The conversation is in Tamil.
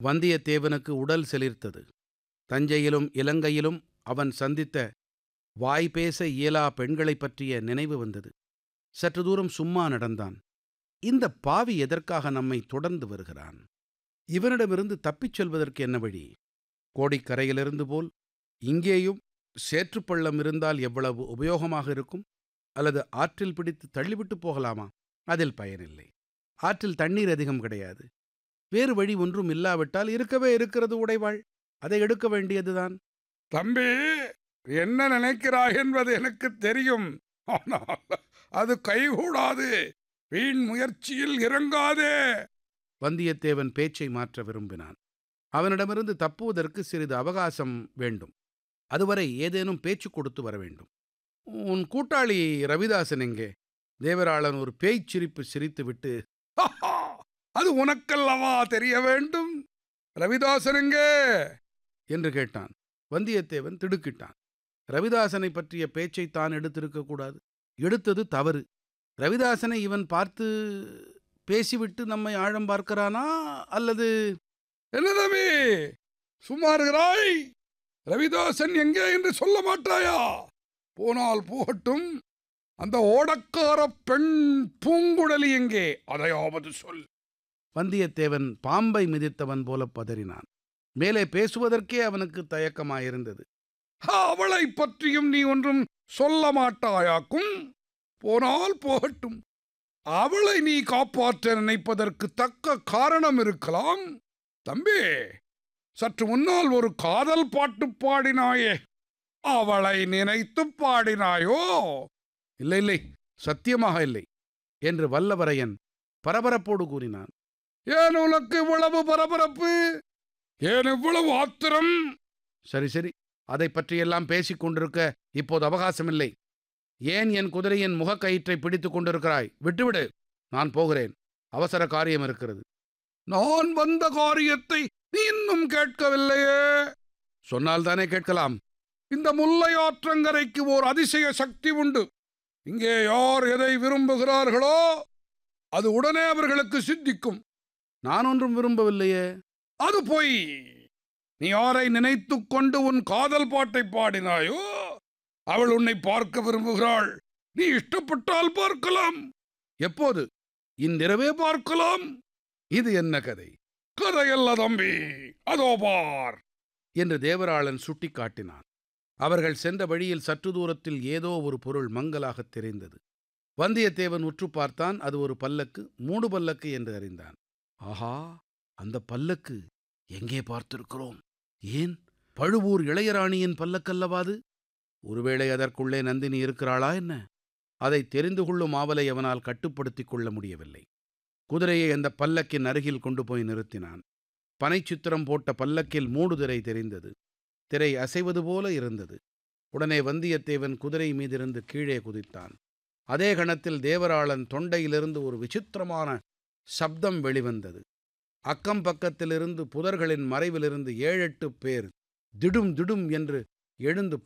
வந்தியத்தேவனுக்கு உடல் சிலிர்த்தது தஞ்சையிலும் இலங்கையிலும் அவன் சந்தித்த வாய் பேச இயலா பெண்களைப் பற்றிய நினைவு வந்தது சற்று தூரம் சும்மா நடந்தான் இந்த பாவி எதற்காக நம்மை தொடர்ந்து வருகிறான் இவனிடமிருந்து தப்பிச் செல்வதற்கு என்ன வழி கோடிக்கரையிலிருந்து போல் இங்கேயும் சேற்றுப்பள்ளம் இருந்தால் எவ்வளவு உபயோகமாக இருக்கும் அல்லது ஆற்றில் பிடித்து தள்ளிவிட்டு போகலாமா அதில் பயனில்லை ஆற்றில் தண்ணீர் அதிகம் கிடையாது வேறு வழி ஒன்றும் இல்லாவிட்டால் இருக்கவே இருக்கிறது உடைவாள் அதை எடுக்க வேண்டியதுதான் தம்பி என்ன நினைக்கிறாய் என்பது எனக்கு தெரியும் ஆனால் அது கைகூடாது வீண் முயற்சியில் இறங்காதே வந்தியத்தேவன் பேச்சை மாற்ற விரும்பினான் அவனிடமிருந்து தப்புவதற்கு சிறிது அவகாசம் வேண்டும் அதுவரை ஏதேனும் பேச்சு கொடுத்து வர வேண்டும் உன் கூட்டாளி ரவிதாசன் எங்கே தேவராளன் ஒரு பேய்ச் சிரிப்பு சிரித்துவிட்டு ஹஹா, அது உனக்கல்லவா தெரிய வேண்டும் ரவிதாசன் எங்கே என்று கேட்டான் வந்தியத்தேவன் திடுக்கிட்டான் ரவிதாசனை பற்றிய பேச்சை தான் எடுத்திருக்கக் கூடாது எடுத்தது தவறு ரவிதாசனை இவன் பார்த்து பேசிவிட்டு நம்மை ஆழம் பார்க்கிறானா அல்லது என்ன தம்பி சும்மா இருக்கிறாய் ரவிதாசன் எங்கே என்று சொல்ல மாட்டாயா போனால் போகட்டும் அந்த ஓடக்கார பெண் பூங்குழலி எங்கே அதையாவது சொல் வந்தியத்தேவன் பாம்பை மிதித்தவன் போல பதறினான் மேலே பேசுவதற்கே அவனுக்கு தயக்கமாயிருந்தது அவளை பற்றியும் நீ ஒன்றும் சொல்ல மாட்டாயாக்கும் போனால் போகட்டும் அவளை நீ காப்பாற்ற நினைப்பதற்கு தக்க காரணம் இருக்கலாம் தம்பி சற்று முன்னால் ஒரு காதல் பாட்டு பாடினாயே அவளை நினைத்து பாடினாயோ இல்லை இல்லை சத்தியமாக இல்லை என்று வல்லவரையன் பரபரப்போடு கூறினான் ஏன் உனக்கு இவ்வளவு பரபரப்பு ஏன் இவ்வளவு ஆத்திரம் சரி சரி அதை பற்றியெல்லாம் பேசிக் கொண்டிருக்க இப்போது அவகாசமில்லை ஏன் என் குதிரையின் முகக்கயிற்றை பிடித்துக் கொண்டிருக்கிறாய் விட்டுவிடு நான் போகிறேன் அவசர காரியம் இருக்கிறது நான் வந்த காரியத்தை நீ இன்னும் கேட்கவில்லையே சொன்னால் தானே கேட்கலாம் இந்த முல்லை ஆற்றங்கரைக்கு ஓர் அதிசய சக்தி உண்டு இங்கே யார் எதை விரும்புகிறார்களோ அது உடனே அவர்களுக்கு சித்திக்கும் நான் ஒன்றும் விரும்பவில்லையே அது பொய் நீ யாரை நினைத்துக் கொண்டு உன் காதல் பாட்டை பாடினாயோ அவள் உன்னை பார்க்க விரும்புகிறாள் நீ இஷ்டப்பட்டால் பார்க்கலாம் எப்போது இன்றிரவே பார்க்கலாம் இது என்ன கதை கதையல்ல தம்பி அதோ பார் என்று தேவராளன் சுட்டிக்காட்டினான் அவர்கள் சென்ற வழியில் சற்று தூரத்தில் ஏதோ ஒரு பொருள் மங்கலாகத் தெரிந்தது வந்தியத்தேவன் உற்று பார்த்தான் அது ஒரு பல்லக்கு மூடு பல்லக்கு என்று அறிந்தான் ஆஹா அந்த பல்லக்கு எங்கே பார்த்திருக்கிறோம் ஏன் பழுவூர் இளையராணியின் பல்லக்கல்லவாது ஒருவேளை அதற்குள்ளே நந்தினி இருக்கிறாளா என்ன அதை தெரிந்து கொள்ளும் ஆவலை அவனால் கட்டுப்படுத்திக் கொள்ள முடியவில்லை குதிரையை அந்த பல்லக்கின் அருகில் கொண்டு போய் நிறுத்தினான் பனைச்சித்திரம் போட்ட பல்லக்கில் மூடுதிரை தெரிந்தது திரை அசைவது போல இருந்தது உடனே வந்தியத்தேவன் குதிரை மீதிருந்து கீழே குதித்தான் அதே கணத்தில் தேவராளன் தொண்டையிலிருந்து ஒரு விசித்திரமான சப்தம் வெளிவந்தது அக்கம் பக்கத்திலிருந்து புதர்களின் மறைவிலிருந்து ஏழெட்டு பேர் திடும் திடும் என்று எழுந்து